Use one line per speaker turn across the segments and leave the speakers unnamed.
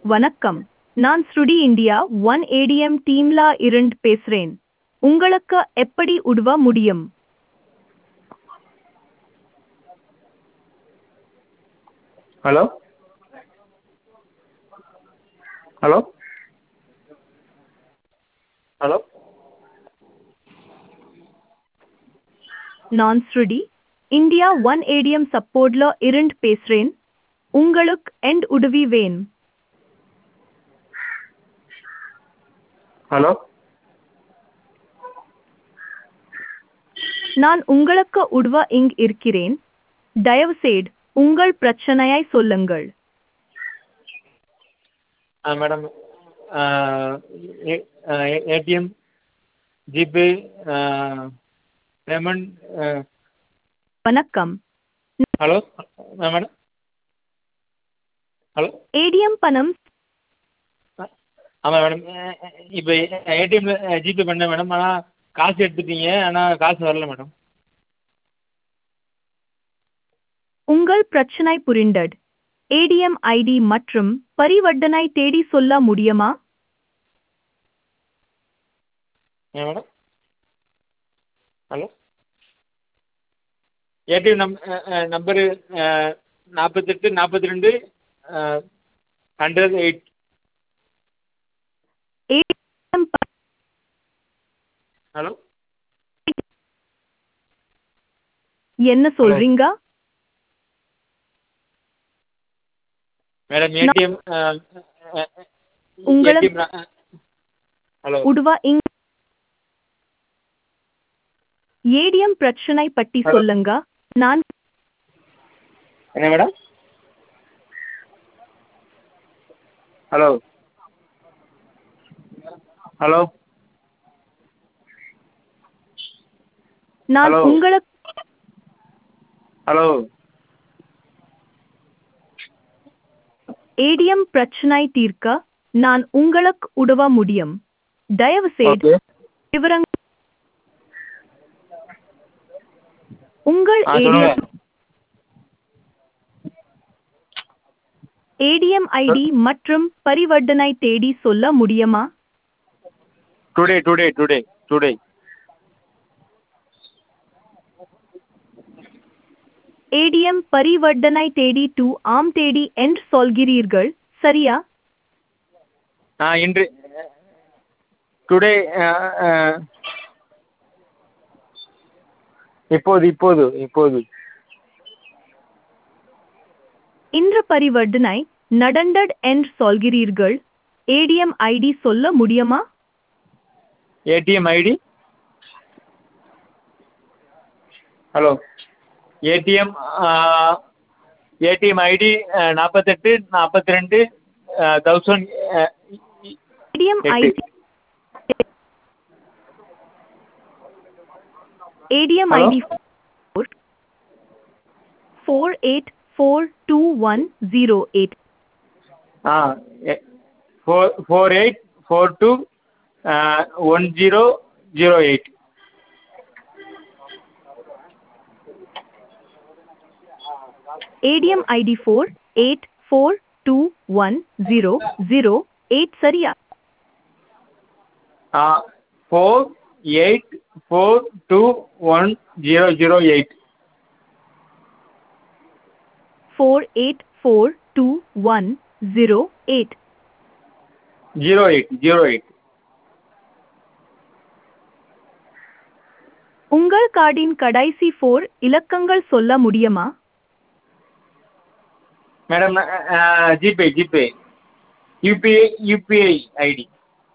வணக்கம் நான் ஸ்ருடி இந்தியா ஒன் ஏடிஎம் டீம்ல இருந்து பேசுறேன் உங்களுக்கு எப்படி உதவ முடியும்
ஹலோ ஹலோ ஹலோ
நான் ஸ்ருடி இந்தியா ஒன் ஏடிஎம் சப்போர்ட்ல இருந்து பேசுறேன் உங்களுக்கு எண்ட் உதவி வேணும்
ஹலோ
நான் உங்களுக்கு உதவ இங் இருக்கிறேன் தயவுசெய்து உங்கள் பிரச்சனையை சொல்லுங்கள்
ஆ மேடம் ஏடிஎம் ஜிபே பேமெண்ட்
வணக்கம்
ஹலோ மேடம் ஹலோ
ஏடிஎம் பணம்
ஆமாம் மேடம் இப்போ ஏடிஎம்மில் ஜிபே பண்ணேன் மேடம் ஆனால் காசு எடுத்துட்டீங்க ஆனால் காசு வரல மேடம்
உங்கள் பிரச்சனை புரிந்தது ஏடிஎம் ஐடி மற்றும் பரிவர்த்தனை தேடி சொல்ல முடியுமா
ஏன் மேடம் ஹலோ ஏடிஎம் நம் நம்பரு நாற்பத்தெட்டு நாற்பத்தி ரெண்டு ஹண்ட்ரட் எயிட்
ஏடிஎம்
ஹலோ
என்ன சொல்றீங்க
மேடம் ஏடிஎம்
உங்கள-
ஏடிஎம் ஹலோ
உடுவா இங் ஏடிஎம் பிரச்சனை பற்றி
Hello.
சொல்லுங்க நான்
என்ன மேடம் ஹலோ ஹலோ
நான்
Hello.
உங்களுக்கு
ஹலோ
ஏடிஎம் பிரச்சனை தீர்க்க நான் உங்களுக்கு உதவ முடியும் தயவு செய்து
ஓகே
விவரங்கள் உங்கள்
ஆ சொல்லுங்க
ஏடிஎம் ஏடிஎம் ஐடி மற்றும் பரிவர்த்தனை தேடி சொல்ல முடியுமா
today today today today
ATM பரிவர்த்தனை தேடி டூ ஆம் தேடி என்று சொல்கிறீர்கள் சரியா
ஆ இன்று டுடே இப்போது இப்போது இப்போது
இன்று பரிவர்த்தனை நடந்தது என்று சொல்கிறீர்கள் ஏடிஎம் ஐடி சொல்ல முடியுமா
ATM ID hello ATM ATM ID நாற்பத்தெட்டு நாற்பத்தி ரெண்டு தௌசண்ட்
ஏடிஎம்
எட்டு.
ID ATM
Hello?
ID four eight four two one zero eight
ah four four eight four two one zero zero eight
ATM ID four eight four two one zero zero eight சரியா
ah four eight four two one zero zero eight
four eight four two one zero eight
zero eight zero eight
உங்கள் கார்டின் கடைசி four இலக்கங்கள் சொல்ல முடியுமா
madam GPay GPay UPI UPI ID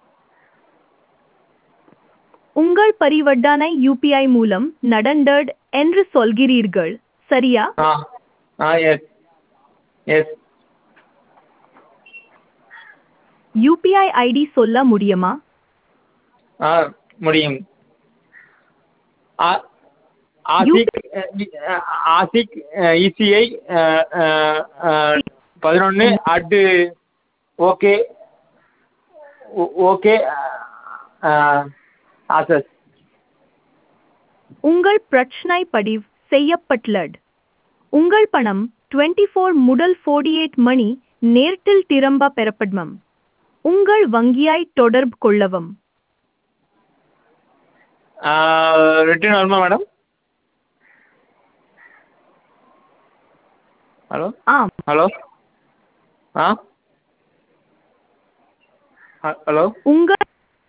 உங்கள் பரிவர்த்தனை UPI மூலம் நடந்தது என்று சொல்கிறீர்கள் சரியா
ஆ ஆ எஸ் எஸ்
யூபிஐ ஐடி சொல்ல முடியுமா
ஆ முடியும் ஆ- ஆசிக் அஹ், ஆசிக் இசிஐ பதினொன்று அட்டு ஓகே ஓகே ஆசஸ்
உங்கள் பிரச்சனை பதிவு செய்யப்பட்டுள்ளது உங்கள் பணம் டுவெண்ட்டி ஃபோர் முதல் ஃபோர்டி எயிட் மணி நேரத்தில் திரும்ப பெறப்படும் உங்கள் வங்கியாய் தொடர்பு கொள்ளவும்
ரிட்டர்ன் வருமா மேடம் ஹலோ
ஆம்
ஹலோ ஆ ஹ- ஹலோ
உங்கள்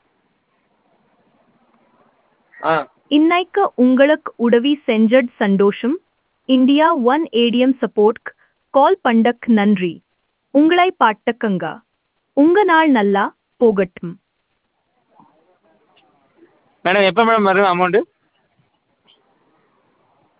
ஆ
இன்னைக்கு உங்களுக்கு உதவி செஞ்சட் சந்தோஷம் India one ATM support call பண்டக் நன்றி உங்களை பாட்டக்கங்க உங்க நாள் நல்லா போகட்டும்
மேடம் எப்போ மேடம் வரும் அமௌண்ட்டு